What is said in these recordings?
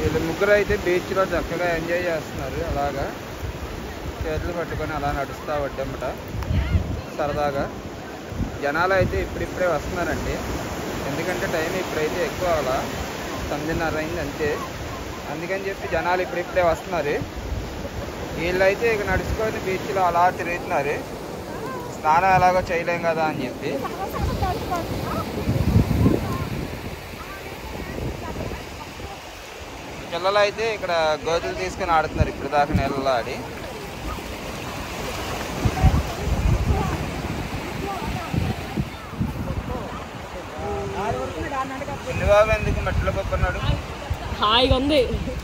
వీళ్ళు ముగ్గురు అయితే బీచ్లో చక్కగా ఎంజాయ్ చేస్తున్నారు అలాగా చేతులు పట్టుకొని అలా నడుస్తూ వడ్డమ్మట సరదాగా జనాలు అయితే ఇప్పుడిప్పుడే వస్తున్నారండి ఎందుకంటే టైం ఇప్పుడైతే ఎక్కువ అలా తొమ్మిదిన్నర అయింది అంతే అందుకని చెప్పి జనాలు ఇప్పుడిప్పుడే వస్తున్నారు వీళ్ళైతే ఇక నడుచుకొని బీచ్లో అలా తిరుగుతున్నారు స్నానం ఎలాగో చేయలేం కదా అని చెప్పి పిల్లలు అయితే ఇక్కడ గోతులు తీసుకొని ఆడుతున్నారు ఇప్పుడు దాకా నీళ్ళలో ఆడి బాబు ఎందుకు మెట్లో పక్కన్నాడు హాయిగా ఉంది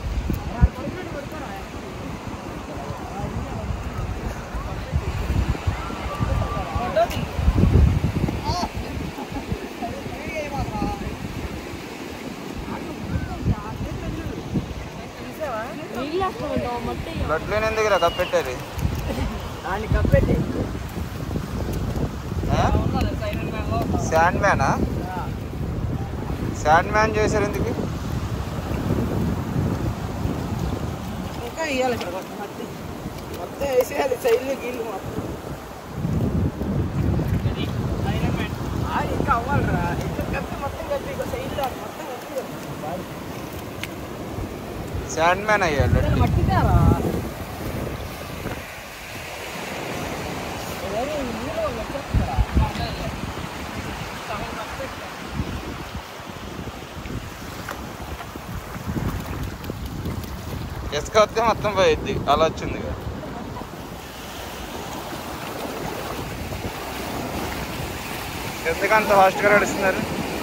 నీళ్ళు వేస్తామంటావా మట్టి లడ్లు ఎందుకు రా కప్పెట్టారు దాన్ని కప్పెట్టి శాండ్ మ్యానా శాండ్ మ్యాన్ చేశారు ఎందుకు ఇంకా ఇవ్వాలి ఇక్కడ మొత్తం మట్టి మొత్తం వేసేయాలి సైడ్లు గీళ్ళు మొత్తం ఆ, ఇంకా అవ్వాలిరా ఇంకా కలిపి మొత్తం కలిపి ఇక సైడ్లు మొత్తం కలిపి శాండ్ మ్యాన్ అయ్యాడు లడ్డు మట్టిదారా ఇసుక వస్తే మొత్తం పోయిద్ది అలా వచ్చింది ఇక. ఎందుకంత ఫాస్ట్గా నడుస్తున్నారు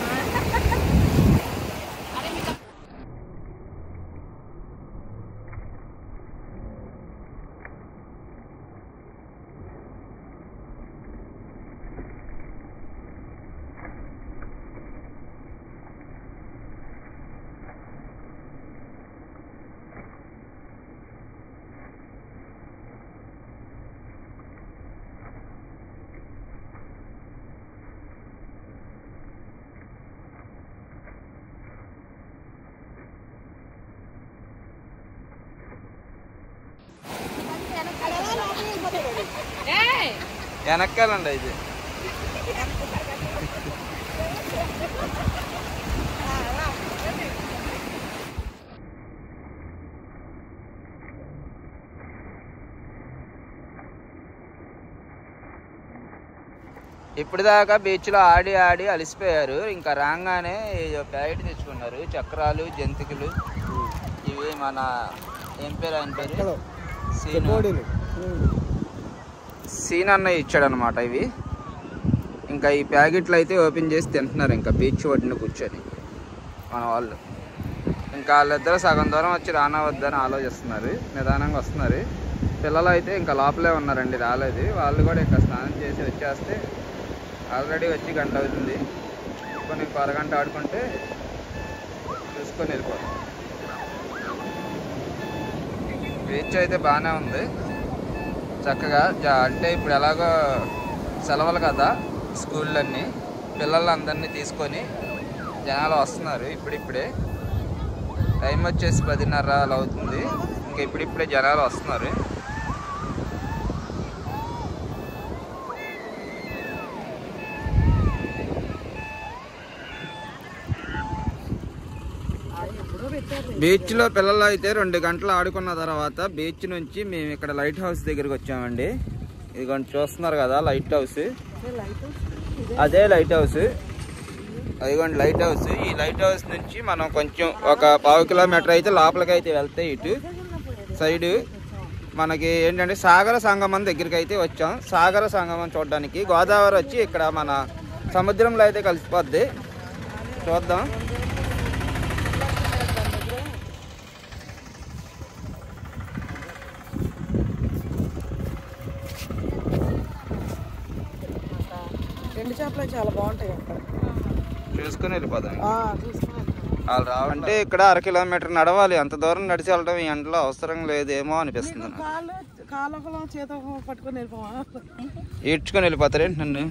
వెనక్కాలండి ఇది ఇప్పుడు దాకా బీచ్లో ఆడి ఆడి అలసిపోయారు ఇంకా రాగానే ఏదో ప్యాకెట్ తెచ్చుకున్నారు చక్రాలు జంతికలు ఇవి మన ఏం పేరు ఆయన పేరు సీను సీన్ అన్న ఇచ్చాడు అనమాట ఇవి ఇంకా ఈ ప్యాకెట్లు అయితే ఓపెన్ చేసి తింటున్నారు ఇంకా బీచ్ ఒడ్డున కూర్చొని మన వాళ్ళు ఇంకా వాళ్ళిద్దరు సగం దూరం వచ్చి రానా వద్దని ఆలోచిస్తున్నారు నిదానంగా వస్తున్నారు పిల్లలు అయితే ఇంకా లోపలే ఉన్నారండి రాలేదు వాళ్ళు కూడా ఇంకా స్నానం చేసి వచ్చేస్తే ఆల్రెడీ వచ్చి గంట అవుతుంది కొన్ని ఇంకో అరగంట ఆడుకుంటే చూసుకొని వెళ్ళిపోతాం బీచ్ అయితే బాగానే ఉంది చక్కగా జా- అంటే ఇప్పుడు ఎలాగో సెలవులు కదా స్కూళ్ళన్నీ పిల్లలందరినీ తీసుకొని జనాలు వస్తున్నారు ఇప్పుడిప్పుడే టైం వచ్చేసి పదిన్నర అలా అవుతుంది ఇంకా ఇప్పుడిప్పుడే జనాలు వస్తున్నారు బీచ్లో పిల్లలు అయితే రెండు గంటలు ఆడుకున్న తర్వాత బీచ్ నుంచి మేము ఇక్కడ లైట్ హౌస్ దగ్గరికి వచ్చామండి ఇదిగోండి చూస్తున్నారు కదా లైట్ హౌస్ అదే లైట్ హౌస్ అదిగోండి లైట్ హౌస్ ఈ లైట్ హౌస్ నుంచి మనం కొంచెం ఒక పావు కిలోమీటర్ అయితే లోపలికి అయితే వెళ్తే ఇటు సైడ్ మనకి ఏంటంటే సాగర సంగమం దగ్గరికి అయితే వచ్చాం సాగర సంగమం చూడడానికి గోదావరి వచ్చి ఇక్కడ మన సముద్రంలో అయితే కలిసిపోద్ది చూద్దాం రెండు చేపలు చాలా బాగుంటాయి అక్కడ చూసుకుని వెళ్ళిపోదాం ఆ, చూసుకోవాలి వాళ్ళు రావాలంటే ఇక్కడ అర కిలోమీటర్ నడవాలి అంత దూరం నడిచి వెళ్ళడం ఈ ఎండలో అవసరం లేదేమో అనిపిస్తుంది నాకు కాళ్ళు కాలొకలం చేత పట్టుకొని వెళ్ళిపోవా ఈడ్చుకొని వెళ్ళిపోతారేంటి నన్ను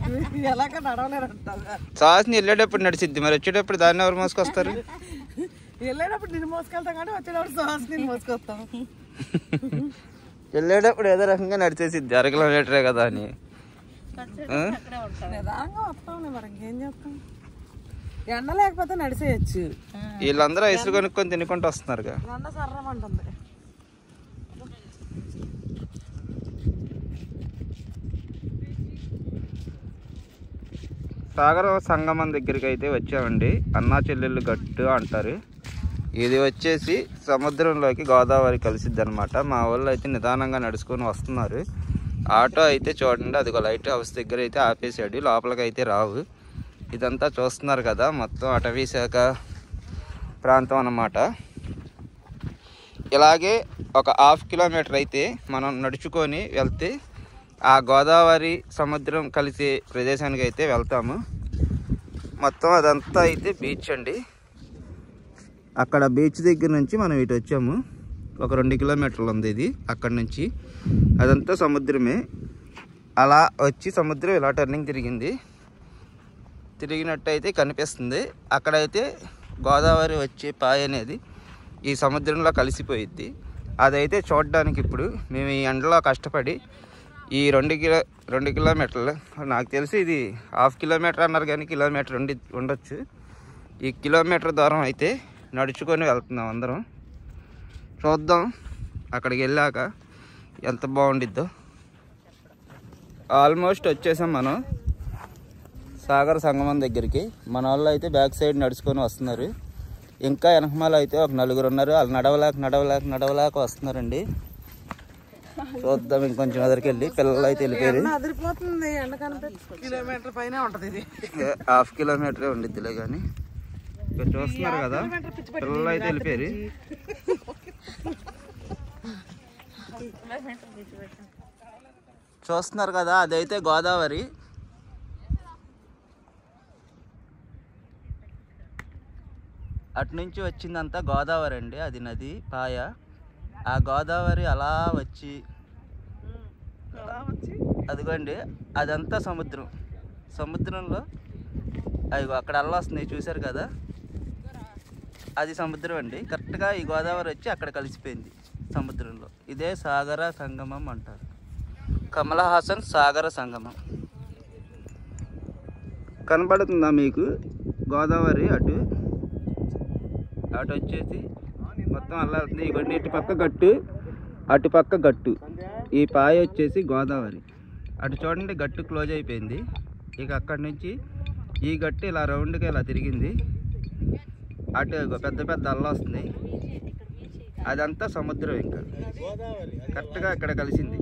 ఎలాగ నడవలేరు అంటారు సాస్ని వెళ్ళేటప్పుడు నడిచిద్ది మరి వచ్చేటప్పుడు దాన్ని ఎవరు మోసుకొస్తారు వెళ్ళేటప్పుడు నేను మోసుకెళ్తాం కానీ వచ్చేటప్పుడు సాస్ నేను మోసుకొస్తాం వెళ్ళేటప్పుడు ఏదో రకంగా నడిచేసిద్ది అర కిలోమీటరే కదా అని ఆ? నిదానంగా వస్తాం మరి ఇంకేం చేస్తాం ఎండ లేకపోతే నడిసేయచ్చు వీళ్ళందరూ ఐసులు కొనుక్కొని తినుకుంటూ వస్తున్నారుగా ఎండ సర్రమంటుంది సాగర సంగమం దగ్గరికి అయితే వచ్చామండి అన్నా చెల్లెళ్ళు గట్టు అంటారు ఇది వచ్చేసి సముద్రంలోకి గోదావరి కలిసిద్ది అనమాట మా వాళ్ళు అయితే నిదానంగా నడుచుకొని వస్తున్నారు ఆటో అయితే చూడండి అదిగో లైట్ హౌస్ దగ్గర అయితే ఆపేసాడు లోపలికి అయితే రావు ఇదంతా చూస్తున్నారు కదా మొత్తం అటవీ శాఖ ప్రాంతం అన్నమాట ఇలాగే ఒక హాఫ్ కిలోమీటర్ అయితే మనం నడుచుకొని వెళ్తే ఆ గోదావరి సముద్రం కలిసే ప్రదేశానికి అయితే వెళ్తాము మొత్తం అదంతా అయితే బీచ్ అండి అక్కడ బీచ్ దగ్గర నుంచి మనం ఇటు వచ్చాము ఒక రెండు కిలోమీటర్లు ఉంది ఇది అక్కడ నుంచి అదంతా సముద్రమే అలా వచ్చి సముద్రం ఇలా టర్నింగ్ తిరిగింది తిరిగినట్టయితే కనిపిస్తుంది అక్కడైతే గోదావరి వచ్చే పాయ అనేది ఈ సముద్రంలో కలిసిపోయిద్ది అదైతే చూడడానికి ఇప్పుడు మేము ఈ ఎండలో కష్టపడి ఈ రెండు కిలో రెండు కిలోమీటర్లు నాకు తెలిసి ఇది హాఫ్ కిలోమీటర్ అన్నారు కానీ కిలోమీటర్ ఉండి ఉండొచ్చు ఈ కిలోమీటర్ దూరం అయితే నడుచుకొని వెళ్తున్నాం అందరం చూద్దాం అక్కడికి వెళ్ళాక ఎంత బాగుండిద్దో ఆల్మోస్ట్ వచ్చేసాం మనం సాగర్ సంగమం దగ్గరికి మన వాళ్ళు అయితే బ్యాక్ సైడ్ నడుచుకొని వస్తున్నారు ఇంకా వెనకమాల అయితే ఒక నలుగురు ఉన్నారు వాళ్ళు నడవలేక నడవలేక నడవలేక వస్తున్నారండి చూద్దాం ఇంకొంచెం ఎదురుకి వెళ్ళి పిల్లలు అయితే వెళ్ళిపోయారు ఎండ అదిరిపోతుంది ఎండ కనిపించి కిలోమీటర్ పైన ఉంటది ఇది హాఫ్ కిలోమీటరే ఉండిద్దిలే కానీ ఇక్కడ చూస్తున్నారు కదా పిల్లలు అయితే వెళ్ళిపోయారు చూస్తున్నారు కదా అదైతే గోదావరి అటు నుంచి వచ్చిందంతా గోదావరి అండి అది నది పాయ ఆ గోదావరి అలా వచ్చి అదిగోండి అదంతా సముద్రం సముద్రంలో అదిగో అక్కడ అల్ల వస్తుంది చూశారు కదా అది సముద్రం అండి కరెక్ట్గా ఈ గోదావరి వచ్చి అక్కడ కలిసిపోయింది సముద్రంలో ఇదే సాగర సంగమం అంటారు కమలహాసన్ సాగర సంగమం కనబడుతుందా మీకు గోదావరి అటు అటు వచ్చేసి మొత్తం అలా వెళ్తుంది ఇగోండి ఇటు పక్క గట్టు అటు పక్క గట్టు ఈ పాయ వచ్చేసి గోదావరి అటు చూడండి గట్టు క్లోజ్ అయిపోయింది ఇక అక్కడి నుంచి ఈ గట్టు ఇలా రౌండ్గా ఇలా తిరిగింది అటు ఇగో పెద్ద పెద్ద అల్ల వస్తుంది అదంతా సముద్రం ఇంకా కరెక్ట్గా ఇక్కడ కలిసింది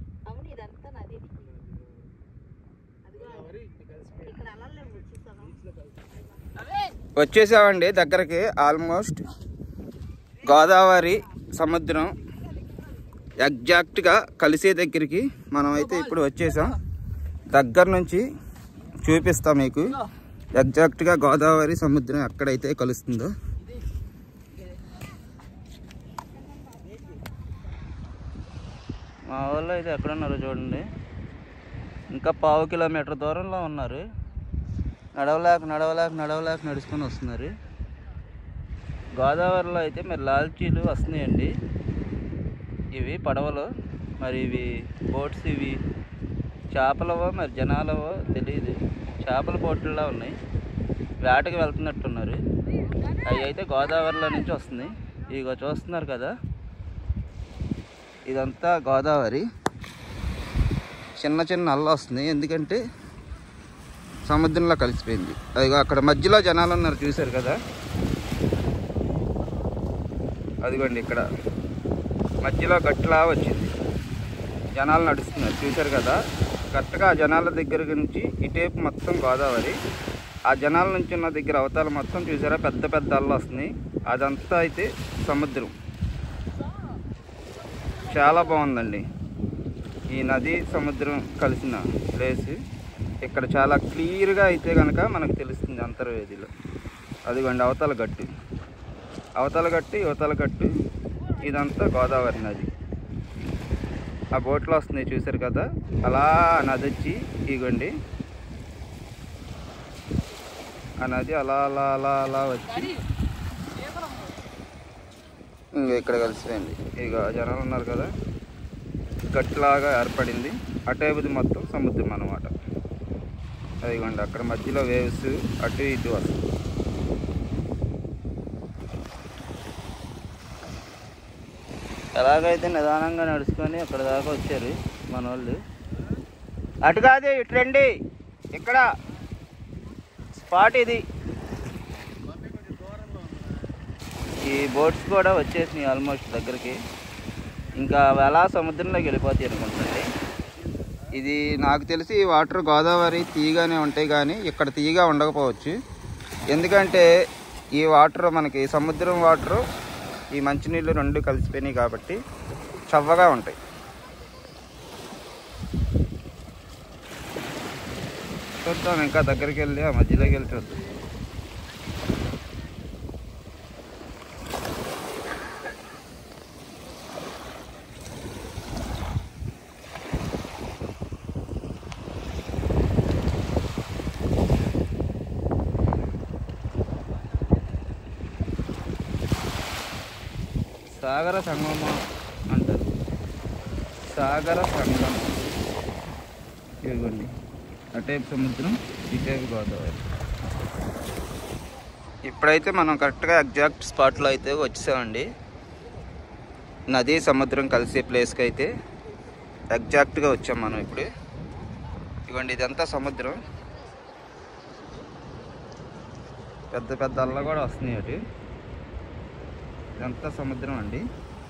వచ్చేసామండి దగ్గరికి ఆల్మోస్ట్ గోదావరి సముద్రం ఎగ్జాక్ట్గా కలిసే దగ్గరికి మనం అయితే ఇప్పుడు వచ్చేసాం దగ్గర నుంచి చూపిస్తా మీకు ఎగ్జాక్ట్గా గోదావరి సముద్రం ఎక్కడైతే కలుస్తుందో మా వాళ్ళు అయితే ఎక్కడున్నారో చూడండి ఇంకా పావు కిలోమీటర్ దూరంలో ఉన్నారు నడవలేక నడవలేక నడవలేక నడుచుకొని వస్తున్నారు గోదావరిలో అయితే మరి లాల్చీలు వస్తున్నాయండి ఇవి పడవలు మరి ఇవి బోట్స్ ఇవి చేపలవో మరి జనాలవో తెలియదు చేపల బోట్లలో ఉన్నాయి వేటకి వెళ్తున్నట్టున్నారు అవి అయితే గోదావరిలో నుంచి వస్తుంది ఇగో చూస్తున్నారు కదా ఇదంతా గోదావరి చిన్న చిన్న అల్ల వస్తుంది ఎందుకంటే సముద్రంలో కలిసిపోయింది అదిగో అక్కడ మధ్యలో జనాలు ఉన్నారు చూశారు కదా అదిగోండి ఇక్కడ మధ్యలో గట్లా వచ్చింది జనాలు నడుస్తున్నారు చూశారు కదా కరెక్ట్గా ఆ జనాల దగ్గర నుంచి ఇటేపు మొత్తం గోదావరి ఆ జనాల నుంచి ఉన్న దగ్గర అవతాల మొత్తం చూసారా పెద్ద పెద్ద అల్లు వస్తున్నాయి అదంతా అయితే సముద్రం చాలా బాగుందండి ఈ నది సముద్రం కలిసిన ప్లేస్ ఇక్కడ చాలా క్లియర్గా అయితే కనుక మనకు తెలుస్తుంది అంతర్వేదిలో అదిగోండి అవతల గట్టు అవతల గట్టు యువతల గట్టు ఇదంతా గోదావరి నది ఆ బోట్లో వస్తున్నాయి చూసారు కదా అలా ఆ నది వచ్చి ఇగోండి ఆ నది అలా అలా అలా అలా వచ్చి ఇంక ఇక్కడ కలిసిపోయింది ఇక జనాలు ఉన్నారు కదా గట్లాగా ఏర్పడింది అటేపుది మొత్తం సముద్రం అన్నమాట అదిగోండి అక్కడ మధ్యలో వేవ్స్ అటు ఇటు వస్తుంది ఎలాగైతే నిదానంగా నడుచుకొని అక్కడ దాకా వచ్చారు మన వాళ్ళు అటు కాదు ఇటు రండి ఇక్కడ స్పాట్ ఇది ఈ బోట్స్ కూడా వచ్చేసినాయి ఆల్మోస్ట్ దగ్గరికి ఇంకా అవి అలా సముద్రంలోకి వెళ్ళిపోతాయి అనుకుంటుంది ఇది నాకు తెలిసి ఈ వాటర్ గోదావరి తీయగానే ఉంటాయి కానీ ఇక్కడ తీయగా ఉండకపోవచ్చు ఎందుకంటే ఈ వాటర్ మనకి సముద్రం వాటర్ ఈ మంచినీళ్ళు రెండు కలిసిపోయినాయి కాబట్టి చవ్వగా ఉంటాయి చూద్దాం ఇంకా దగ్గరికి వెళ్ళి ఆ మధ్యలోకి వెళ్ళి చూద్దాం సాగర సంగమం అంటారు సాగర సంగమం ఇదిగోండి అటేపు సముద్రం ఇటేపు గోదావరి ఇప్పుడైతే మనం కరెక్ట్గా ఎగ్జాక్ట్ స్పాట్లో అయితే వచ్చేసామండి నది సముద్రం కలిసే ప్లేస్కి అయితే ఎగ్జాక్ట్గా వచ్చాం మనం ఇప్పుడు ఇదిగోండి ఇదంతా సముద్రం పెద్ద పెద్ద అల్ల కూడా వస్తున్నాయి అటు ఇదంతా సముద్రం అండి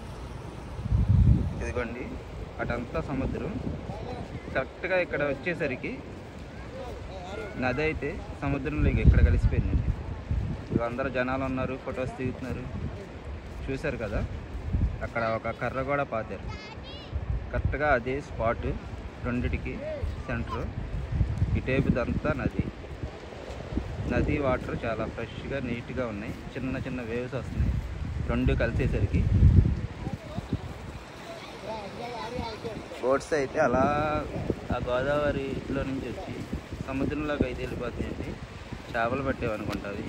ఇదిగోండి అటంతా సముద్రం కరెక్ట్గా ఇక్కడ వచ్చేసరికి నది అయితే సముద్రంలోకి ఇక్కడ కలిసిపోయిందండి ఇవి అందరూ జనాలు ఉన్నారు ఫొటోస్ దిగుతున్నారు చూశారు కదా అక్కడ ఒక కర్ర కూడా పాతారు కరెక్ట్గా అదే స్పాట్ రెండిటికి సెంటర్ ఇటేపుదంతా నది నది వాటర్ చాలా ఫ్రెష్గా నీట్గా ఉన్నాయి చిన్న చిన్న వేవ్స్ వస్తున్నాయి రెండు కలిసేసరికి బోట్స్ అయితే అలా ఆ గోదావరిలో నుంచి వచ్చి సముద్రంలోకి అయితే వెళ్ళిపోతాయండి చేపలు పట్టేవనుకుంటుంది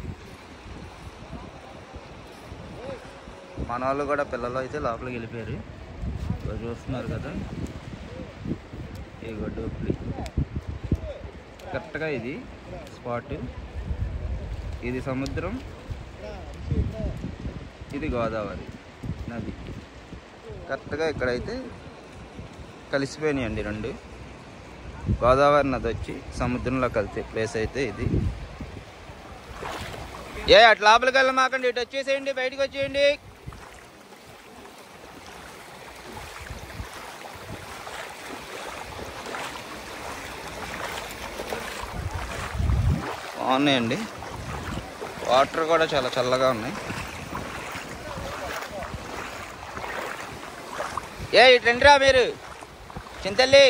మన వాళ్ళు కూడా పిల్లలు అయితే లోపలికి వెళ్ళిపోయారు ఇదిగో చూస్తున్నారు కదా ఇదిగో డోప్లి కరెక్ట్గా ఇది స్పాట్ ఇది సముద్రం ఇది గోదావరి నది కరెక్ట్గా ఇక్కడైతే కలిసిపోయినాయండి రెండు గోదావరి నది వచ్చి సముద్రంలో కలిసే ప్లేస్ అయితే ఇది ఏ అటు లోపలికి వెళ్ళమాకండి ఇటు వచ్చేసేయండి బయటకు వచ్చేయండి బాగున్నాయండి వాటర్ కూడా చాలా చల్లగా ఉన్నాయి ఏ ఇటు రండిరా మీరు చింతల్లి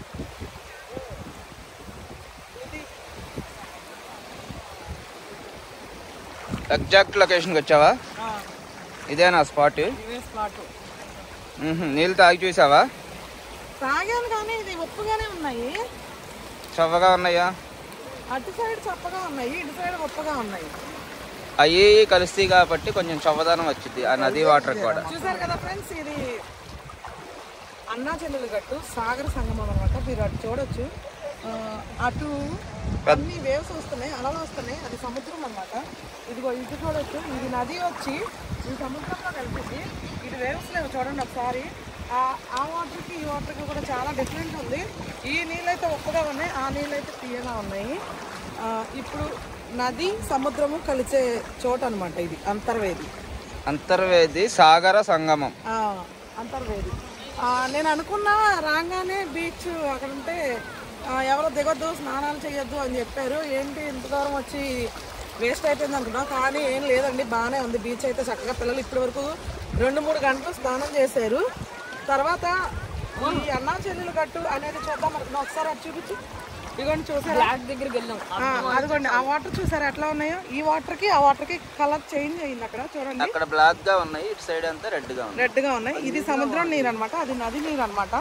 ఎగ్జాక్ట్ లొకేషన్కి వచ్చావా ఇదేనా స్పాట్ ఇవే స్పాట్ నీళ్ళు తాగి చూసావా తాగాను కానీ ఇది ఉప్పుగానే ఉన్నాయి చవ్వగా ఉన్నాయా అటు సైడ్ చప్పగా ఉన్నాయి ఇటు సైడ్ ఉప్పగా ఉన్నాయి అవి కలుస్తాయి కాబట్టి కొంచెం చవ్వదనం వచ్చింది ఆ నది వాటర్ కూడా చూసారు కదా ఫ్రెండ్స్ ఇది అన్నా చెల్లెలు గట్టు సాగర సంగమం అనమాట మీరు అటు చూడొచ్చు ఆ, అటు అన్ని వేవ్స్ వస్తున్నాయి అలలు వస్తున్నాయి అది సముద్రం అన్నమాట ఇదిగో ఇటు చూడొచ్చు ఇది నది వచ్చి ఈ సముద్రంలో కలిసింది ఇటు వేవ్స్ లేవు చూడండి ఒకసారి ఆ ఆ వాటర్కి ఈ వాటర్కి కూడా చాలా డిఫరెంట్ ఉంది ఈ నీళ్ళైతే ఉప్పుగా ఉన్నాయి ఆ నీళ్ళైతే తీయగా ఉన్నాయి ఆ, ఇప్పుడు నది సముద్రము కలిసే చోట అనమాట ఇది అంతర్వేది అంతర్వేది సాగర సంగమం ఆ, అంతర్వేది ఆ, నేను అనుకున్నా రాగానే బీచ్ అక్కడ ఉంటే ఆ, ఎవరో దిగొద్దు స్నానాలు చేయొద్దు అని చెప్పారు ఏంటి ఇంత దూరం వచ్చి వేస్ట్ అయిపోయింది అనుకున్నా కానీ ఏం లేదండి బాగానే ఉంది బీచ్ అయితే చక్కగా పిల్లలు ఇప్పటి వరకు రెండు మూడు గంటలు స్నానం చేశారు తర్వాత ఈ అన్నా చెల్లెలు గట్టు అనేది చూద్దాం అనుకున్నా ఒకసారి అది చూపించు ఇదిగోండి చూసారా బ్లాక్ దగ్గరికి వెళ్ళాం ఆ, అదిగోండి ఆ వాటర్ చూసారా ఎట్లా ఉన్నాయో ఈ వాటర్ కి ఆ వాటర్ కి కలర్ చేంజ్ అయింది అక్కడ చూడండి అక్కడ బ్లాక్ గా ఉన్నాయి ఇటు సైడ్ అంతా రెడ్ గా ఉంది రెడ్ గా ఉన్నాయి ఇది సముద్రం నీరు అన్నమాట అది నది నీరు అన్నమాట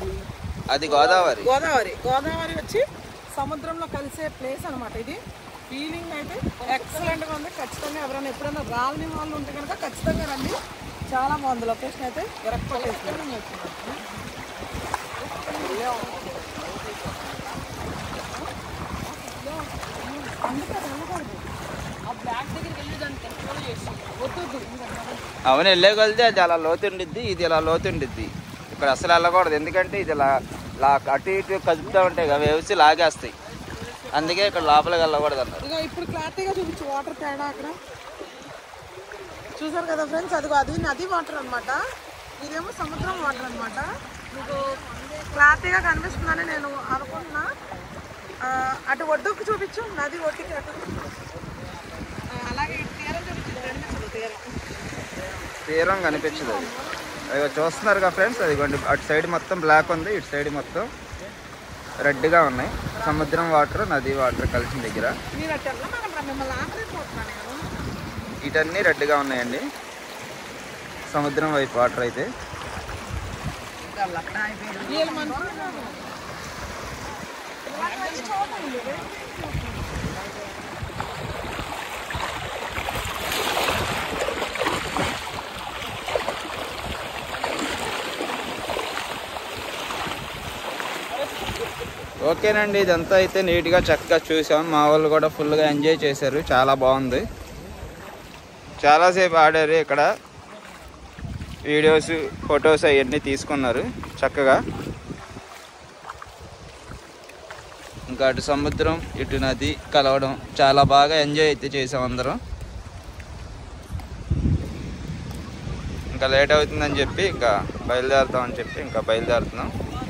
అది గోదావరి గోదావరి గోదావరి వచ్చి సముద్రంలో కలిసే ప్లేస్ అన్నమాట ఇది ఫీలింగ్ అయితే ఎక్సలెంట్ గా ఉంది ఖచ్చితంగా ఎవరైనా ఎప్పుడైనా రాలని వాళ్ళు ఉంటే కనుక ఖచ్చితంగా రండి చాలా బాగుంది లొకేషన్ అయితే ఎరక్కొట్టేసి ఆ బ్యాగ్ దగ్గరికి వెళ్ళి దాన్ని కంట్రోల్ చేసి వద్దు అవును వెళ్ళే కొలితే అది అలా లోతుండిద్ది ఇది ఇలా లోతుండిద్ది ఇక్కడ అసలు వెళ్ళకూడదు ఎందుకంటే ఇది ఇలా లా అటు ఇటు కదుపుతూ ఉంటాయి కదా వేసి లాగేస్తాయి అందుకే ఇక్కడ లోపలికి వెళ్ళకూడదు అన్నారు ఇక ఇప్పుడు క్లారిటీగా చూపించు వాటర్ తేడా అక్కడ చూసారు కదా ఫ్రెండ్స్ అదిగో అది నది వాటర్ అన్నమాట ఇదేమో సముద్రం వాటర్ అన్నమాట మీకు క్లారిటీగా కనిపిస్తుందని నేను అనుకుంటున్నా ఆ, అటు ఒడ్డుకు చూపించు నది ఒడ్డుకి అటు ఆ, అలాగే ఇటు తీరం చూపించు కనిపించదు తీరం తీరం కనిపించదు అది అదిగో చూస్తున్నారు కదా ఫ్రెండ్స్ అదిగోండి అటు సైడ్ మొత్తం బ్లాక్ ఉంది ఇటు సైడ్ మొత్తం రెడ్గా ఉన్నాయి సముద్రం వాటర్ నది వాటర్ కలిసిన దగ్గర మీరు అటు వెళ్ళమని మరి మిమ్మల్ని ఆపలేకపోతున్నాను నేను ఇటన్నీ రెడ్గా ఉన్నాయండి సముద్రం వైపు వాటర్ అయితే వీళ్ళు మనుషులు కాదు. ఇలాంటి మంచి చోట ఉంది. ఓకేనండి ఇదంతా అయితే నీట్గా చక్కగా చూసాం మా వాళ్ళు కూడా ఫుల్గా ఎంజాయ్ చేశారు చాలా బాగుంది చాలాసేపు ఆడారు ఇక్కడ వీడియోస్ ఫొటోస్ అవన్నీ తీసుకున్నారు చక్కగా ఇంకా అటు సముద్రం ఇటు నది కలవడం చాలా బాగా ఎంజాయ్ అయితే చేసాం అందరం ఇంకా లేట్ అవుతుందని చెప్పి ఇంకా బయలుదేరుతామని చెప్పి ఇంకా బయలుదేరుతున్నాం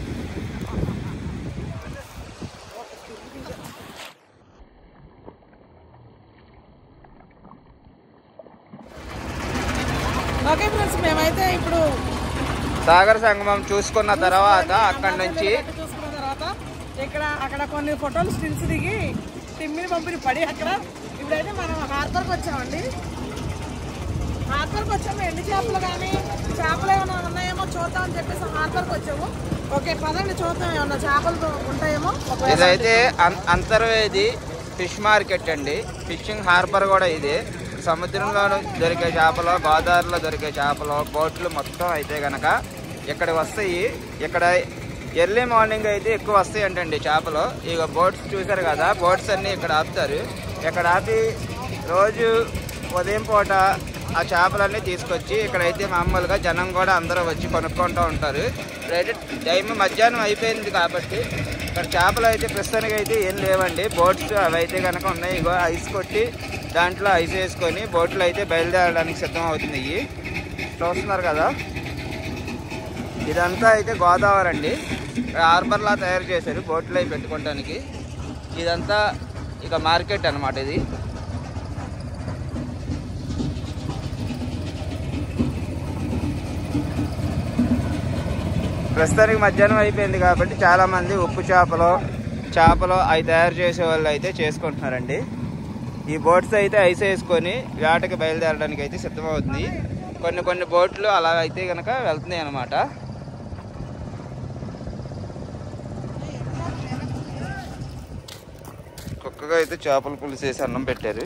ఓకే ఫ్రెండ్స్ మేమైతే ఇప్పుడు సాగర సంగమం చూసుకున్న తర్వాత అక్కడి నుంచి అన్నదానం చూసుకున్న తర్వాత ఇక్కడ అక్కడ కొన్ని ఫోటోలు స్టిల్స్ దిగి తిమ్మిని పంపిణీ పడి అక్కడ ఇప్పుడైతే మనం హార్బర్కి వచ్చామండి హార్బర్కి వచ్చాము ఎండు చేపలు కానీ చేపలు ఏమైనా ఉన్నాయేమో చూద్దామని చెప్పేసి హార్బర్కి వచ్చాము ఓకే పదండి చూద్దాం ఏమన్నా చేపలు ఉంటాయేమో ఒకవేళ ఇదైతే అం- అంతర్వేది ఫిష్ మార్కెట్ అండి ఫిషింగ్ హార్బర్ కూడా ఇది సముద్రంలో దొరికే చేపలు గోదావరిలో దొరికే చేపలు బోట్లు మొత్తం అయితే గనక ఇక్కడ వస్తాయి ఇక్కడ ఎర్లీ మార్నింగ్ అయితే ఎక్కువ వస్తాయి అంటండి చేపలు ఇక బోట్స్ చూసారు కదా బోట్స్ అన్ని ఇక్కడ ఆపుతారు ఇక్కడ ఆపి రోజు ఉదయం పూట ఆ చేపలన్నీ తీసుకొచ్చి ఇక్కడైతే మామూలుగా జనం కూడా అందరూ వచ్చి కొనుక్కుంటూ ఉంటారు ఇప్పుడైతే టైం మధ్యాహ్నం అయిపోయింది కాబట్టి ఇక్కడ చేపలు అయితే ప్రస్తుతానికి అయితే ఏం లేవండి బోట్స్ అవి అయితే కనుక ఉన్నాయి ఇగో ఐస్ కొట్టి దాంట్లో ఐస్ వేసుకొని బోట్లు అయితే బయలుదేరడానికి సిద్ధం అవుతుంది ఇవి చూస్తున్నారు కదా ఇదంతా అయితే గోదావరి అండి హార్బర్లా తయారు చేశారు బోట్లు అవి పెట్టుకోవడానికి ఇదంతా ఇక మార్కెట్ అన్నమాట ఇది ప్రస్తుతానికి మధ్యాహ్నం అయిపోయింది కాబట్టి చాలా మంది ఉప్పు చేపలు చేపలు అవి తయారు చేసే వాళ్ళు అయితే చేసుకుంటున్నారండి ఈ బోట్స్ అయితే ఐస్ వేసుకొని వేటకి బయలుదేరడానికి అయితే సిద్ధమవుతుంది కొన్ని కొన్ని బోట్లు అలా అయితే కనుక వెళ్తున్నాయి అన్నమాట కుక్కగా అయితే చేపల పులుసు వేసి అన్నం పెట్టారు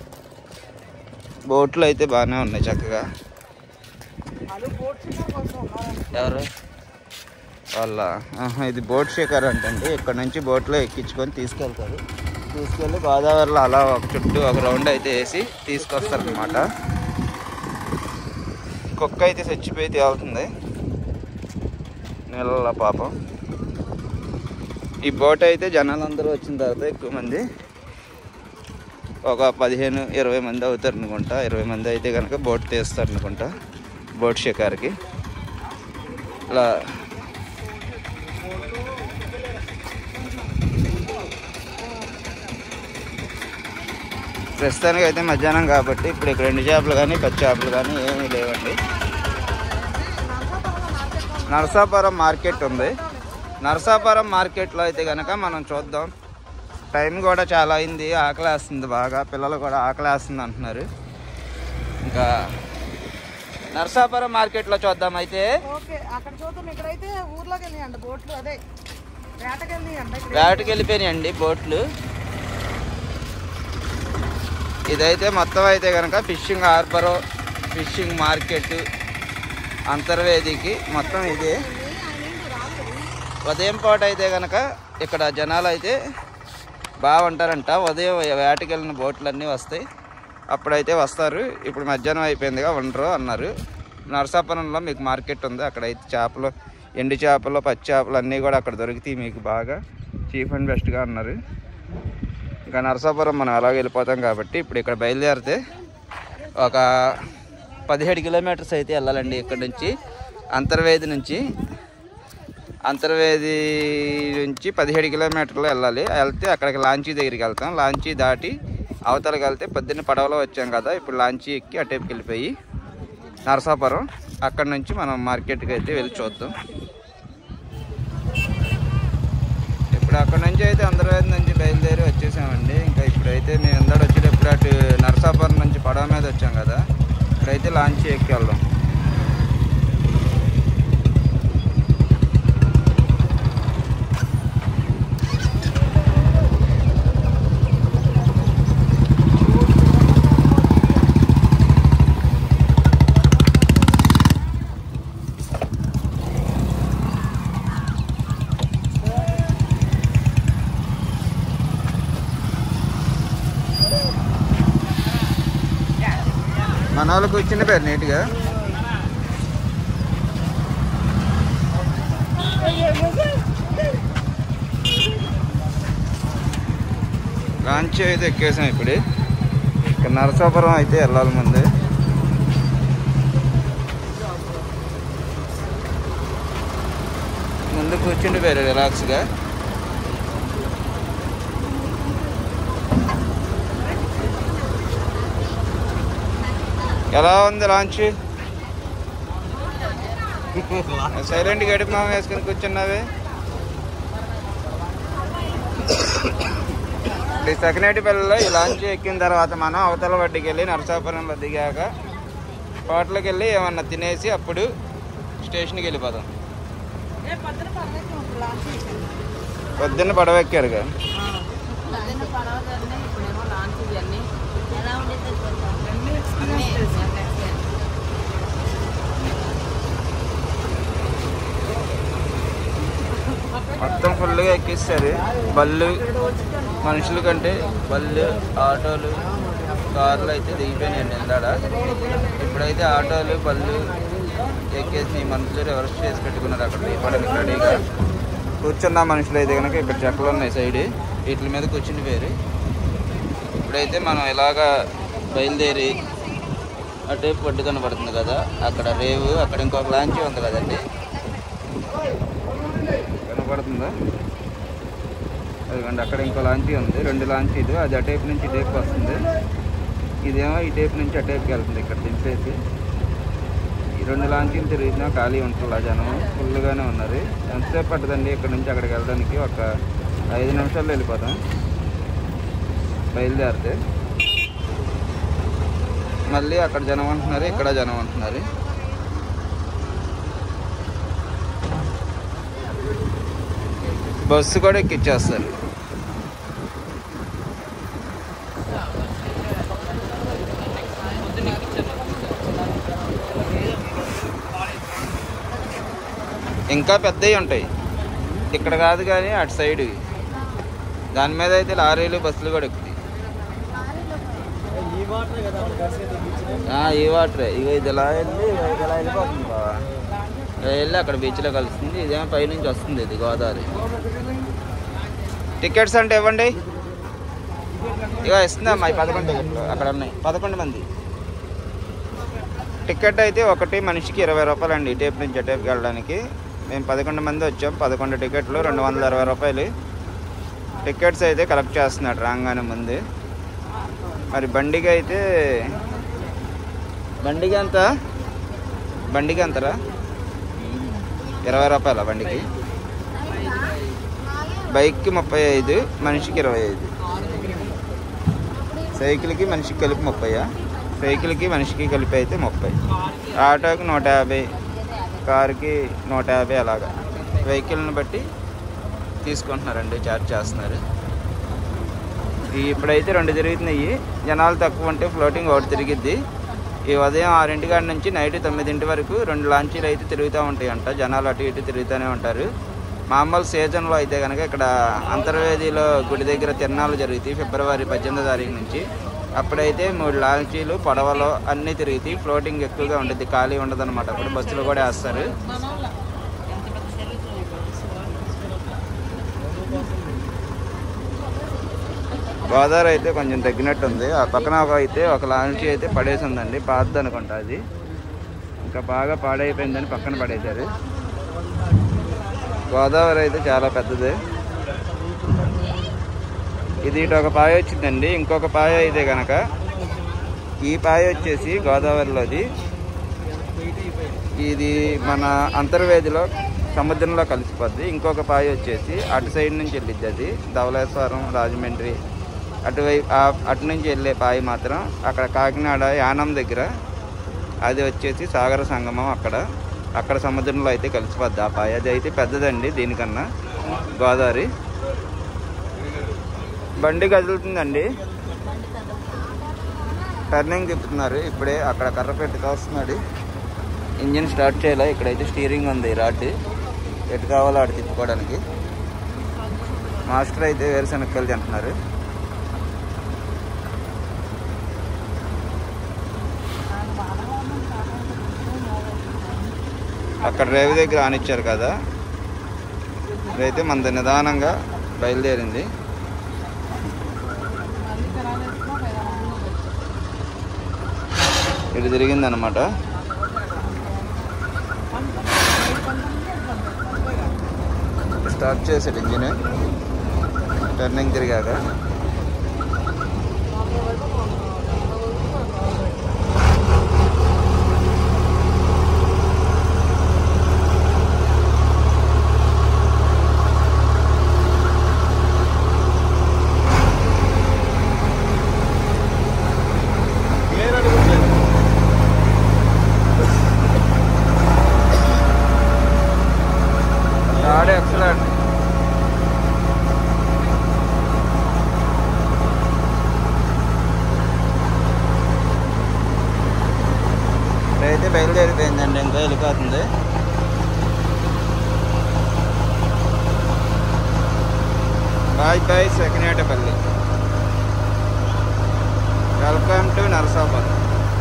బోట్లు అయితే బాగానే ఉన్నాయి చక్కగా అది బోట్ షికార్ కోసం ఉన్నారండి. ఎవరు వాళ్ళ ఆహా, ఇది బోట్ షేకర్ అంటండి ఇక్కడ నుంచి బోట్లో ఎక్కించుకొని తీసుకెళ్తారు తీసుకెళ్ళి గోదావరిలో అలా ఒక చుట్టూ ఒక రౌండ్ అయితే వేసి తీసుకొస్తారు అనమాట కుక్క అయితే చచ్చిపోయి తేలుతుంది నీళ్ళ పాపం ఈ బోట్ అయితే జనాలందరూ వచ్చిన తర్వాత ఎక్కువ మంది ఒక పదిహేను ఇరవై మంది అవుతారు అనుకుంటా ఇరవై మంది అయితే కనుక బోట్ తీస్తారు అనుకుంటా బోట్ షికార్కి ఇలా ప్రస్తుతానికి అయితే మధ్యాహ్నం కాబట్టి ఇప్పుడు ఇక్కడ ఎండు చేపలు కానీ పచ్చి చేపలు కానీ ఏమీ లేవండి నరసాపురం మార్కెట్ ఉంది నరసాపురం మార్కెట్లో అయితే కనుక మనం చూద్దాం టైం కూడా చాలా అయింది ఆకలేస్తుంది బాగా పిల్లలు కూడా ఆకలేస్తుంది అంటున్నారు ఇంకా నరసాపురం మార్కెట్లో చూద్దాం అయితే ఓకే అక్కడ చూద్దాం ఇక్కడైతే ఊర్లోకి వెళ్ళియండి బోట్లు అదే వేటకి వెళ్ళియండి ఇక్కడ వేటకి వెళ్ళిపోయినాయండి బోట్లు ఇదైతే మొత్తం అయితే కనుక ఫిషింగ్ హార్బరు ఫిషింగ్ మార్కెట్ అంతర్వేదికి మొత్తం ఇదే ఉదయం పూట అయితే కనుక ఇక్కడ జనాలు అయితే బాగుంటారంట ఉదయం వేటకి వెళ్ళిన బోట్లన్నీ వస్తాయి అప్పుడైతే వస్తారు ఇప్పుడు మధ్యాహ్నం అయిపోయిందిగా ఉండరు అన్నారు నరసాపురంలో మీకు మార్కెట్ ఉంది అక్కడైతే చేపలు ఎండు చేపలు పచ్చి చేపలు అన్నీ కూడా అక్కడ దొరుకుతాయి మీకు బాగా చీప్ అండ్ బెస్ట్గా అన్నారు ఇంకా నరసాపురం మనం అలాగే వెళ్ళిపోతాం కాబట్టి ఇప్పుడు ఇక్కడ బయలుదేరితే ఒక పదిహేడు కిలోమీటర్స్ అయితే వెళ్ళాలండి ఇక్కడ నుంచి అంతర్వేది నుంచి అంతర్వేది నుంచి పదిహేడు కిలోమీటర్లు వెళ్ళాలి వెళ్తే అక్కడికి లాంచీ దగ్గరికి వెళ్తాం లాంచీ దాటి అవతలకి వెళ్తే పొద్దున్న పడవలో వచ్చాం కదా ఇప్పుడు లాంచీ ఎక్కి అటేపుకి వెళ్ళిపోయి నరసాపురం అక్కడ నుంచి మనం మార్కెట్కి అయితే వెళ్ళి చూద్దాం ఇప్పుడు అక్కడ నుంచి అయితే అంతర్వేది నుంచి బయలుదేరి వచ్చేసామండి ఇంకా ఇప్పుడైతే మేము అందరూ వచ్చేటప్పుడు అటు నరసాపురం నుంచి పడవ మీద వచ్చాం కదా ఇప్పుడైతే లాంచీ ఎక్కి వెళ్దాం మన వాళ్ళకి వచ్చిన పేరు నీట్గా లాంచ్ అయితే ఎక్కేసాం ఇప్పుడు ఇక్కడ నరసాపురం అయితే వెళ్ళాలి ముందు ముందు కూర్చుండి పేరు రిలాక్స్గా ఎలా ఉంది లాంచ్ సైలెంట్ గడిపి మామ వేసుకుని కూర్చున్నావే ఈ సకినేటిపల్లిలో ఈ లాంచ్ ఎక్కిన తర్వాత మనం అవతల వడ్డీకి వెళ్ళి నరసాపురంలో దిగాక హోటల్కి వెళ్ళి ఏమన్నా తినేసి అప్పుడు స్టేషన్కి వెళ్ళిపోదాం పొద్దున్న పడవ ఎక్కారుగా పొద్దున్న పడవ జర్నీ ఇప్పుడేమో లాంచ్ జర్నీ ఎలా ఉండేది మొత్తం ఫుల్గా ఎక్కిస్తారు బళ్ళు మనుషుల కంటే బళ్ళు ఆటోలు కార్లు అయితే దిగిపోయినాయండి ఇందాడ ఇప్పుడైతే ఆటోలు బళ్ళు ఎక్కేసి ఈ మనుషులు రివర్స్ చేసి పెట్టుకున్నారు అక్కడ దిగడానికి రెడీగా కూర్చున్న మనుషులు అయితే కనుక ఇక్కడ చెక్కలు ఉన్నాయి సైడ్ వీటి మీద కూర్చుని పేరు ఇప్పుడైతే మనం ఇలాగా బయలుదేరి అటే పట్టు కనబడుతుంది కదా అక్కడ రేవు అక్కడ ఇంకొక లాంచీ ఉంది కదండి కనపడుతుందా అదిగోండి అక్కడ ఇంకో లాంచీ ఉంది రెండు లాంచీలు అది అటేపు నుంచి ఇటేపు వస్తుంది ఇదేమో ఈ టేపు నుంచి అటేపుకి వెళ్తుంది ఇక్కడ దింపేసి ఈ రెండు లాంచీలు తిరిగినా ఖాళీ ఉంటుంది ఆ జనం ఫుల్గానే ఉన్నారు ఎంతసేపు పట్టదండి ఇక్కడ నుంచి అక్కడికి వెళ్ళడానికి ఒక ఐదు నిమిషాల్లో వెళ్ళిపోతాం బయలుదేరితే మళ్ళీ అక్కడ జనం అంటున్నారు ఇక్కడ జనం అంటున్నారు బస్సు కూడా ఎక్కిచ్చేస్తారు ఇంకా పెద్దవి ఉంటాయి ఇక్కడ కాదు కానీ అటు సైడ్ దాని మీద అయితే లారీలు బస్సులు కూడా ఎక్కుతాయి ఆ, ఈ వాటరే ఇక ఇది ఇలా వెళ్ళి ఇక ఇది ఇలా వెళ్ళిపోతుంది బావా ఇలా వెళ్ళి అక్కడ బీచ్లో కలుస్తుంది ఇదేమో పైనుంచి వస్తుంది ఇది గోదావరి టికెట్స్ అంటే ఇవ్వండి ఇక ఇస్తుందా మా పదకొండు టికెట్లు అక్కడ ఉన్నాయి పదకొండు మంది టికెట్ అయితే ఒకటి మనిషికి ఇరవై రూపాయలు అండి టేప్ నుంచి టేప్కి వెళ్ళడానికి మేము పదకొండు మంది వచ్చాం పదకొండు టికెట్లు రెండు వందల ఇరవై రూపాయలు టికెట్స్ అయితే కలెక్ట్ చేస్తున్నాడు రాగానే ముందు మరి బండికి అయితే బండికి ఎంత బండికి ఎంతరా ఇరవై రూపాయల బండికి బైక్కి ముప్పై ఐదు మనిషికి ఇరవై ఐదు సైకిల్కి మనిషికి కలిపి ముప్పై సైకిల్కి మనిషికి కలిపి అయితే ముప్పై ఆటోకి నూట యాభై కారుకి నూట యాభై అలాగా వెహికల్ని బట్టి తీసుకుంటున్నారండి ఛార్జ్ చేస్తున్నారు ఈ ఇప్పుడైతే రెండు తిరుగుతున్నాయి జనాలు తక్కువ ఉంటే ఫ్లోటింగ్ ఒకటి తిరిగిద్ది ఈ ఉదయం ఆరింటి కాడి నుంచి నైట్ తొమ్మిదింటి వరకు రెండు లాంచీలు అయితే తిరుగుతూ ఉంటాయి అంట జనాలు అటు ఇటు తిరుగుతూనే ఉంటారు మామూలు సీజన్లో అయితే కనుక ఇక్కడ అంతర్వేదిలో గుడి దగ్గర తిరణాలు జరుగుతాయి ఫిబ్రవరి పద్దెనిమిదో తారీఖు నుంచి అప్పుడైతే మూడు లాంచీలు పడవలు అన్నీ తిరుగుతాయి ఫ్లోటింగ్ ఎక్కువగా ఉంటుంది ఖాళీ ఉండదు అనమాట అప్పుడు బస్సులు కూడా వేస్తారు గోదావరి అయితే కొంచెం తగ్గినట్టు ఉంది ఆ పక్కన ఒక అయితే ఒక లాంచీ అయితే పడేసి ఉందండి పాతది అనుకుంటా అది ఇంకా బాగా పాడైపోయిందని పక్కన పడేశారు గోదావరి అయితే చాలా పెద్దది ఇది ఇటు ఒక పాయ వచ్చిందండి ఇంకొక పాయ అయితే కనుక ఈ పాయ వచ్చేసి గోదావరిలోది ఇది మన అంతర్వేదిలో సముద్రంలో కలిసిపోద్ది ఇంకొక పాయ వచ్చేసి అటు సైడ్ నుంచి వెళ్ళిద్ది అది ధవళేశ్వరం రాజమండ్రి అటువైపు ఆ- అటు నుంచి వెళ్ళే పాయ మాత్రం అక్కడ కాకినాడ యానం దగ్గర అది వచ్చేసి సాగర సంగమం అక్కడ అక్కడ సముద్రంలో అయితే కలిసిపోద్ది ఆ పాయ అది అయితే పెద్దదండి దీనికన్నా గోదావరి బండి కదులుతుందండి టర్నింగ్ తిప్పుతున్నారు ఇప్పుడే అక్కడ కర్ర పెట్టి తోస్తున్నాడు ఇంజిన్ స్టార్ట్ చేయాలి ఇక్కడైతే స్టీరింగ్ ఉంది రాడ్ ఎటు కావాలో అటు తిప్పుకోవడానికి మాస్టర్ అయితే వేరుశనక్కలు తింటున్నారు అక్కడ రేవు దగ్గర ఆనిచ్చారు కదా ఇదైతే మనది నిదానంగా బయలుదేరింది ఇటు తిరిగింది అనమాట స్టార్ట్ చేసాడు ఇంజిన్ టర్నింగ్ తిరిగాక ఆడే ఎక్సలెంట్ ఇప్పుడైతే బయలుదేరిపోయిందండి ఇంకా వెళ్ళిపోతుంది బాయ్ బాయ్ సెకండేటపల్లి వెల్కమ్ టు నరసాబాద్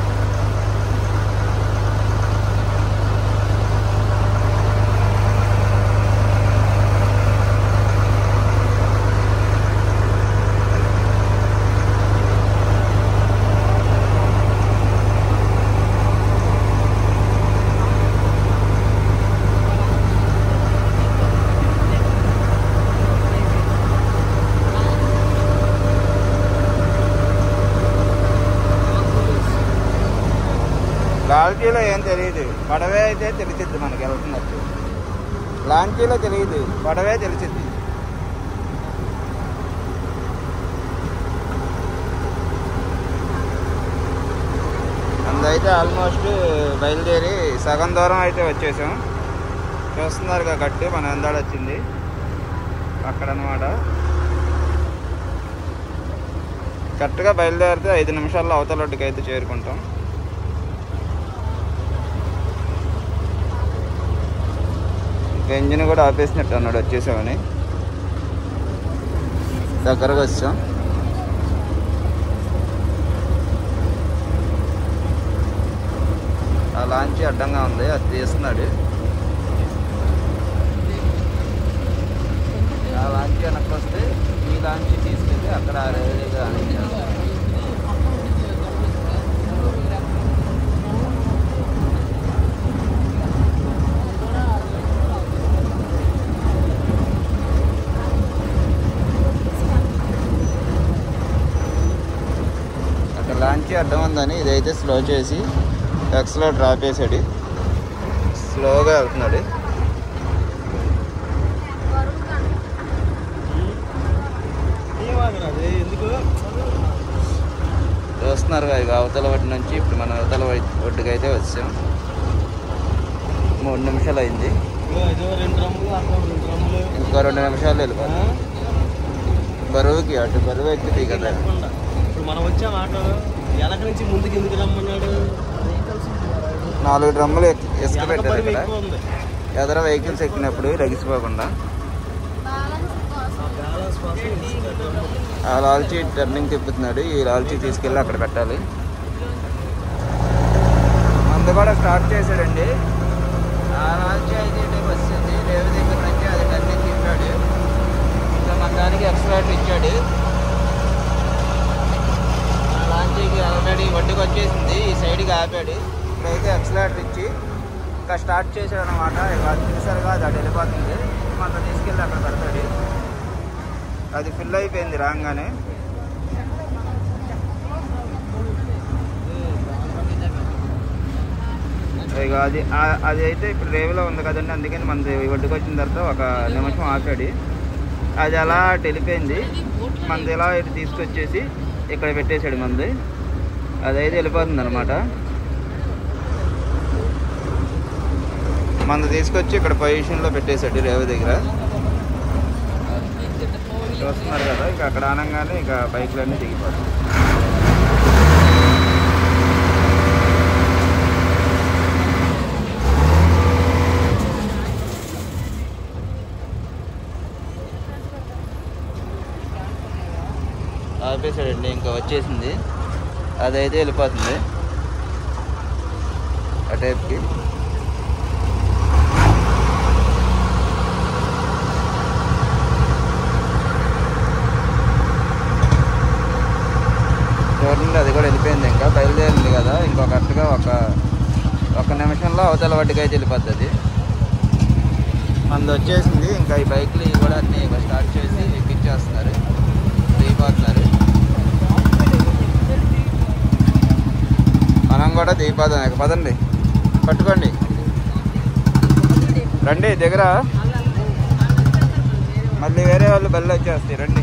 లాంచీలో ఏం తెలియదు పడవే అయితే తెలిసిద్ది మనకి వెళ్తున్నట్టు లాంచీలో తెలియదు పడవే తెలిసిద్ది అందైతే ఆల్మోస్ట్ బయలుదేరి సగం దూరం అయితే వచ్చేసాం చూస్తున్నారుగా గట్టు మన ఎందాడ వచ్చింది అక్కడ అనమాట కరెక్ట్గా బయలుదేరితే ఐదు నిమిషాల్లో అవతల ఒడ్డుకి అయితే చేరుకుంటాం ఇంకా ఇంజిన్ కూడా ఆపేసినట్టు అన్నాడు వచ్చేసామని దగ్గరకు వచ్చాం ఆ లాంచ్ అడ్డంగా ఉంది అది తీస్తున్నాడు ఆ లాంచ్ వెనక్కి వస్తే ఈ లాంచ్ తీసుకెళ్ళి అక్కడ రైల్వేగా ఆనించాలి అక్కడ లాంచ్ అడ్డం ఉందని ఇదైతే స్లో చేసి ఎక్స్లో డ్రాప్ చేసాడు స్లోగా వెళ్తున్నాడు చూస్తున్నారు ఇక అవతల ఒడ్డు నుంచి ఇప్పుడు మన అవతల వై- ఒడ్డుకి అయితే వచ్చాం మూడు నిమిషాలు అయింది ఇంకో రెండు నిమిషాలు వెళ్ళిపోతాం బరువుకి అటు బరువు ఎక్కితే కదా లేకుండా ఇప్పుడు మనం వచ్చాం ఆటో వెనక నుంచి ముందుకు ఎందుకు రమ్మన్నాడు నాలుగు డ్రమ్ములు ఎక్- ఇసుక వెనక పెట్టారు బరువు ఇక్కడ ఎక్కువ ఉంది ఎదర వెహికల్స్ ఎక్కినప్పుడు లగిసిపోకుండా బ్యాలెన్స్ కోసం ఇసుక డ్రమ్ము. ఆ లాల్చీ టర్నింగ్ తిప్పుతున్నాడు ఈ లాల్చీ తీసుకెళ్ళి అక్కడ పెట్టాలి మందు కూడా స్టార్ట్ చేశాడండి ఆ లాల్చీ అయితే ఇటే వస్తుంది రేవు దగ్గర నుంచి అది టర్నింగ్ తిప్పాడు ఇంకా మన దానికి ఎక్స్ట్రాటర్ ఇచ్చాడు ఆ లాంచీకి ఆల్రెడీ ఒడ్డుకు వచ్చేసింది ఈ సైడ్కి ఆపాడు ఇప్పుడైతే ఎక్స్లేటర్ ఇచ్చి ఇంకా స్టార్ట్ చేశాడు అనమాట ఇక అది చూసారు కాదు అది వెళ్ళిపోతుంది మనం తీసుకెళ్ళి అక్కడ పెడతాడు అది ఫిల్ అయిపోయింది రాగానే ఇక అది ఆ- అది అయితే ఇప్పుడు రేవులో ఉంది కదండి అందుకని మనది ఒడ్డుకు వచ్చిన తర్వాత ఒక నిమిషం ఆపాడు అది అలా వెళ్ళిపోయింది మనది ఇలా ఇటు తీసుకొచ్చేసి ఇక్కడ పెట్టేశాడు మనది అదైతే వెళ్ళిపోతుంది అనమాట మనది తీసుకొచ్చి ఇక్కడ పొజిషన్లో పెట్టేశాడు రేవు దగ్గర చూస్తున్నారు కదా ఇక అక్కడ అనగానే ఇక బైక్లన్నీ దిగిపోతాయి ఆపేసాడండి ఇంకా వచ్చేసింది అదైతే వెళ్ళిపోతుంది ఆ టైప్కి చూడండి అది కూడా వెళ్ళిపోయింది ఇంకా బయలుదేరింది కదా ఇంకో కరెక్ట్గా ఒక ఒక నిమిషంలో అవతల వాటికి అయితే వెళ్ళిపోద్ది అది మనది వచ్చేసింది ఇంకా ఈ బైక్లు ఇవి కూడా అన్ని ఇక స్టార్ట్ చేసి ఎక్కించేస్తున్నారు దిగిపోతున్నారు మనం కూడా దిగిపోదాం ఇక పదండి పట్టుకోండి రండి దగ్గర మళ్ళీ వేరే వాళ్ళు బళ్ళు వచ్చేస్తాయి రండి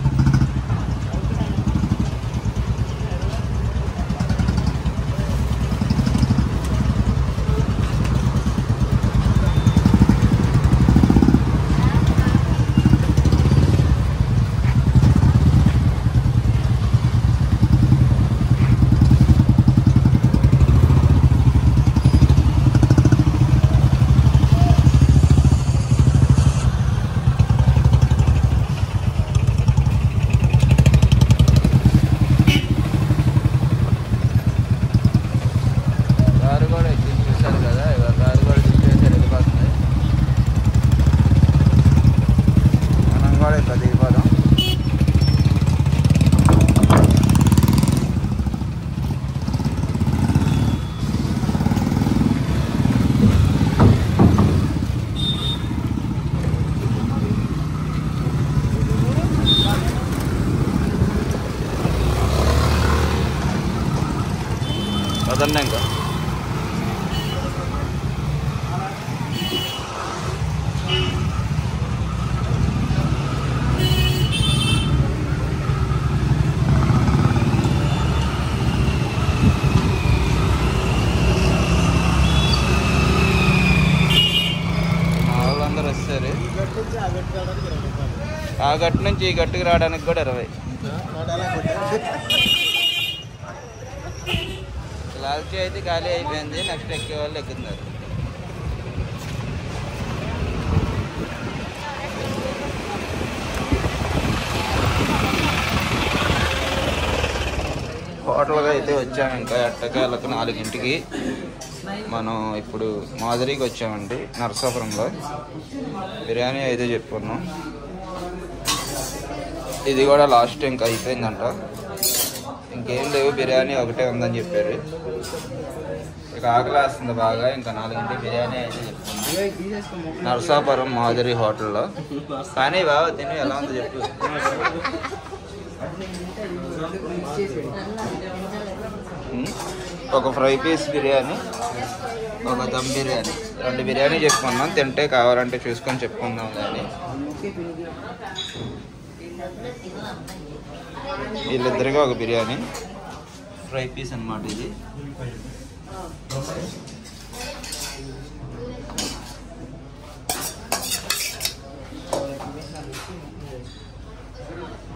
కారు కూడా ఎక్కి చూశారు కదా ఇక కారు కూడా చూసేసి వెళ్ళిపోతుంది మనం కూడా ఇట్లా దిగిపోదాం పదండి ఇంకా మా వాళ్ళందరూ వస్తారు ఈ గట్టు నుంచి ఆ గట్టు రావడానికి ఇరవై రూపాయలు ఆ గట్టు నుంచి ఈ గట్టుకు రావడానికి కూడా ఇరవై నూట యాభై కొట్టారు. లాల్చీ అయితే ఖాళీ అయిపోయింది నెక్స్ట్ ఎక్కే వాళ్ళు ఎక్కుతున్నారు హోటల్గా అయితే వచ్చాము ఇంకా ఎట్టకేలకు నాలుగింటికి మనం ఇప్పుడు మాదిరికి వచ్చామండి నరసాపురంలో బిర్యానీ అయితే చెప్పుకున్నాం ఇది కూడా లాస్ట్ ఇంకా అయిపోయిందంట ఇంకేం లేవు బిర్యానీ ఒకటే ఉందని చెప్పారు ఇక ఆకలి వేస్తుంది బాగా ఇంకా నాలుగింటి బిర్యానీ అయితే చెప్తున్నాం నరసాపురం మాదిరి హోటల్లో కానీ బాగా తిని ఎలా ఉందో చెప్పు ఉమ్, ఒక ఫ్రై పీస్ బిర్యానీ ఒక దమ్ బిర్యానీ రెండు బిర్యానీ చెప్పుకున్నాం తింటే కావాలంటే చూసుకొని చెప్పుకుందాం కానీ వీళ్ళిద్దరిగా ఒక బిర్యానీ ఫ్రై పీస్ అన్నమాట ఇది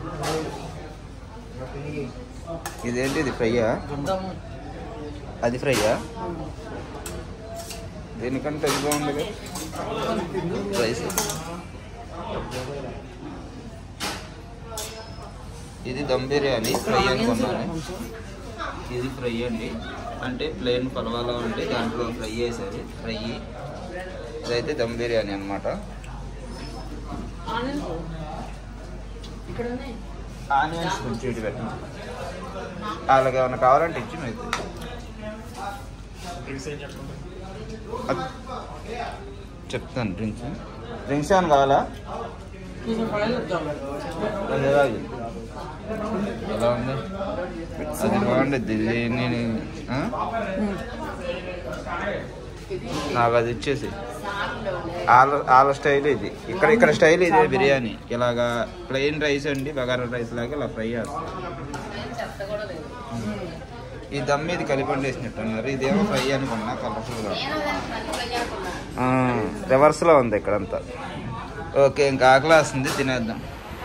ఇదేంటి ఇది ఫ్రైయా అది ఫ్రైయా దీనికంటే ఇది బాగుంది రైస్ ఇది దమ్ బిర్యానీ ఫ్రై అనుకున్నాను ఇది ఫ్రై అండి అంటే ప్లేన్ పలవాలో ఉంటే దాంట్లో ఫ్రై చేసేది ఫ్రై ఇదైతే దమ్ బిర్యానీ అనమాట ఇక్కడ ఉన్నాయి ఆనియన్స్ కొంచెం ఇటు పెట్టండి వాళ్ళకి ఏమైనా కావాలంటే ఇచ్చి అయితే చెప్తాను డ్రింక్స్ డ్రింక్స్ ఏమైనా కావాలా అది ఎలా ఉంది? ఎలా ఉంది అది బాగుండద్ది నేను ఆ? నాకు అది ఇచ్చేసి వాళ్ళ వాళ్ళ స్టైల్ ఇది ఇక్కడ ఇక్కడ స్టైల్ ఇదే బిర్యానీ ఇలాగా ప్లెయిన్ రైస్ అండి బగారా రైస్ లాగా ఇలా ఫ్రై చేస్తారు చెత్త కూడా లేదు ఈ దమ్ ఇది కలిపండి వేసినట్టు అన్నారు ఇదేమో ఫ్రై అనుకున్నా కలర్ఫుల్గా నేను దాన్ని పని ఫ్రై అనుకున్నాను రివర్స్లో ఉంది ఇక్కడంతా ఓకే ఇంకా ఆకలి వస్తుంది తినేద్దాం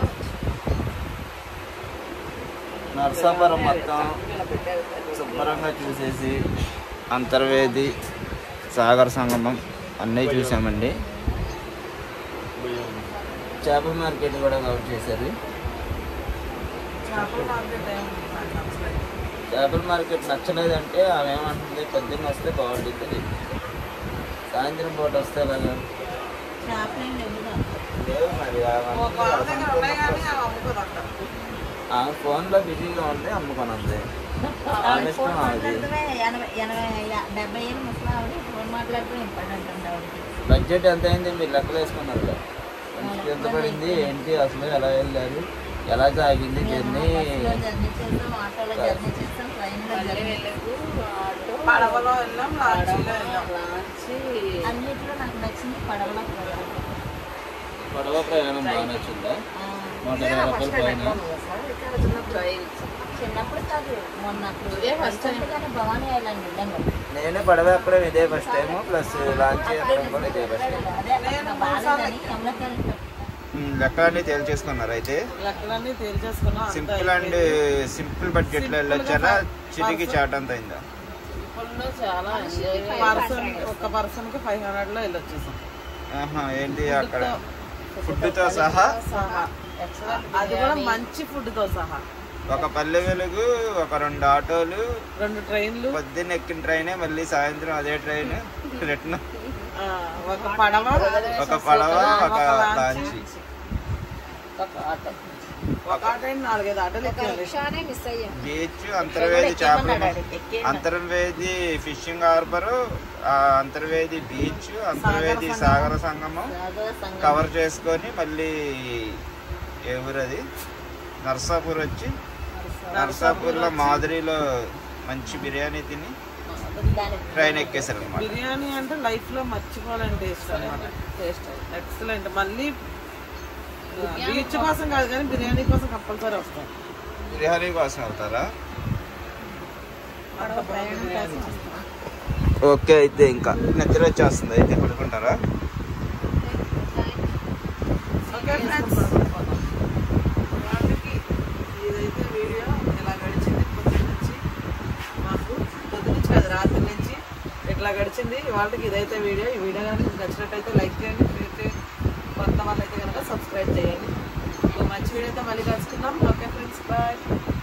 నర్సాపురం మొత్తం శుభ్రంగా చూసేసి అంతర్వేది సాగర్ సంగమం అన్నీ చూసామండి చేపల మార్కెట్ కూడా కవర్ చేశారు చేపల మార్కెట్ ఏం నాకు నచ్చలేదు. చేపల మార్కెట్ నచ్చలేదంటే ఆమె ఏమంటుంది పొద్దున్న వస్తే బాగుంటుంది సాయంత్రం పూట వస్తే అలాగా చేపలేం లేవుగా లేవు మరి ఆమె ఒక వాళ్ళ దగ్గర ఉన్నాయి కానీ అవి అమ్ముకోరు అక్కడ ఆమె ఫోన్లో బిజీగా ఉంటే అమ్ముకొనుంది ఆమె ఇష్టం ఆమెది ఎనభై ఎనభై డెబ్బై ఏళ్ళు ముసలి ఆవిడ ఫోన్ మాట్లాడుకుని ఇప్పటి అంటుంది ఆవిడకి బడ్జెట్ ఎంత అయింది మీరు లెక్కలు వేసుకున్నారు కదా మనిషికి ఎంత పడింది ఏంటి అసలు ఎలా వెళ్ళారు ఎలా సాగింది జర్నీ బస్సులో జర్నీ చేస్తాం ఆటోలో జర్నీ చేస్తాం ట్రైన్లో జర్నీ పడవలో వెళ్ళాం లాంచీలో వెళ్ళాం అన్నిట్లో నాకు నచ్చింది పడవలో ప్రయాణం. పడవ ప్రయాణం బాగా నచ్చిందా ఆ, నూట ఇరవై రూపాయల పైన చిన్నప్పుడు కాదు మొన్న ఫస్ట్ కానీ భవానీ ఐలాండ్ వెళ్ళాం కదా నేను పడవ ఎక్కడం ఇదే ఫస్ట్ టైం ప్లస్ లాంచ్ ఎక్కడం కూడా ఇదే ఫస్ట్ టైం అదే అక్కడ బాగాలేదని అమలకెళ్ళి లెక్కలన్నీ తేల్చేసుకున్నారు అయితే లెక్కలన్నీ తేల్చేసుకున్నాం అంతా సింపుల్ అండ్ సింపుల్ బడ్జెట్లో వెళ్ళొచ్చారా చిటికి చాట్ అంత అయిందా చాలా పర్సన్ ఒక పర్సన్ కి ఫైవ్ హండ్రెడ్ లో వెళ్ళొచ్చేసాం ఆహా, ఏంటి అక్కడ ఫుడ్తో సహా సహా అది కూడా మంచి ఫుడ్ తో సహా ఒక పల్లె వెలుగు ఒక రెండు ఆటోలు రెండు ట్రైన్లు పొద్దున్న ఎక్కిన ట్రైనే మళ్ళీ సాయంత్రం అదే ట్రైన్ రిటర్న్ ఆ, ఒక పడవ ఒక పడవ ఒక లాంచీ, లాంచీ ఒక ట్రైన్ నాలుగైదు ఆటోలు ఎక్కాలి మిస్ అయ్యాం బీచ్ అంతర్వేది చేపల Antarvedi fishing harbour Antarvedi beach Antarvedi సాగర సంగమం కవర్ చేసుకొని మళ్ళీ ఏ ఊరు అది నర్సాపూర్ వచ్చి నర్సాపూర్లో మాదిరిలో మంచి బిర్యానీ తిని ట్రైన్ ఎక్కేసారు అనమాట బిర్యానీ అంటే లైఫ్ లో మర్చిపోలేని టేస్ట్ అనమాట టేస్ట్ ఎక్సలెంట్ మళ్ళీ బీచ్ కోసం కాదు కానీ బిర్యానీ కోసం కంపల్సరీ వస్తాం బిర్యానీ కోసం వెళ్తారా అంత బాగుంది బిర్యానీ. ఓకే అయితే ఇంకా నిద్ర వచ్చేస్తుంది అయితే పడుకుంటారా ఓకే ఫ్రెండ్స్ వాళ్ళకి ఇదైతే వీడియో ఎలా గడిచింది పొద్దున్న నుంచి మాకు పొద్దు నుంచి కాదు రాత్రి నుంచి ఎట్లా గడిచింది వాళ్ళకి ఇదైతే వీడియో ఈ వీడియో కనుక మీకు నచ్చినట్టయితే లైక్ చేయండి షేర్ చేయండి కొత్త వాళ్ళైతే కనుక సబ్స్క్రైబ్ చేయండి ఇంకో మంచి వీడియోతో మళ్ళీ కలుసుకుందాం ఓకే ఫ్రెండ్స్ బాయ్